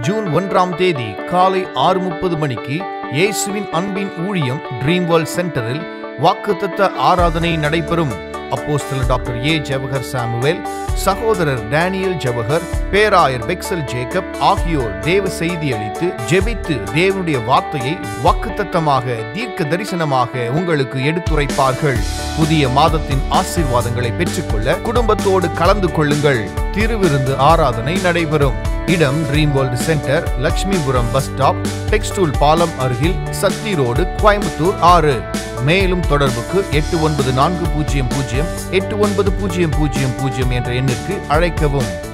June ஒன்றாம் தேதி காலை ஆறு முப்பது மணிக்கு இயேசுவின் அன்பின் ஊழியம் ட்ரீம் வேர்ல்ட் சென்டரில் வாக்குத்தத்த ஆராதனை நடைபெறும் அப்போஸ்தலர் டாக்டர் ஏ ஜவஹர் சாமுவேல் சகோதரர் டேனியல் ஜவஹர் பேராயர் பெக்சல் ஜேக்கப் ஆகியோர் தேவ செய்தி அளித்து ஜெபித்து தேவனுடைய வார்த்தையை வாக்குத்தத்தமாக தீர்க்க தரிசனமாக உங்களுக்கு எடுத்துரைப்பார்கள் புதிய மாதத்தின் ஆசீர்வாதங்களை பெற்றுக்கொள்ள குடும்பத்தோடு கலந்து கொள்ளுங்கள் திருவிருந்து ஆராதனை நடைபெறும் இடம் dream world centre Lakshmipuram bus stop Textool பாலம் அருகில் சக்தி ரோடு கோயம்புத்தூர் ஆறு மேலும் தொடர்புக்கு எட்டு ஒன்பது நான்கு பூஜ்ஜியம் பூஜ்ஜியம் எட்டு ஒன்பது பூஜ்ஜியம் பூஜ்ஜியம் பூஜ்ஜியம் என்ற எண்ணிற்கு அழைக்கவும்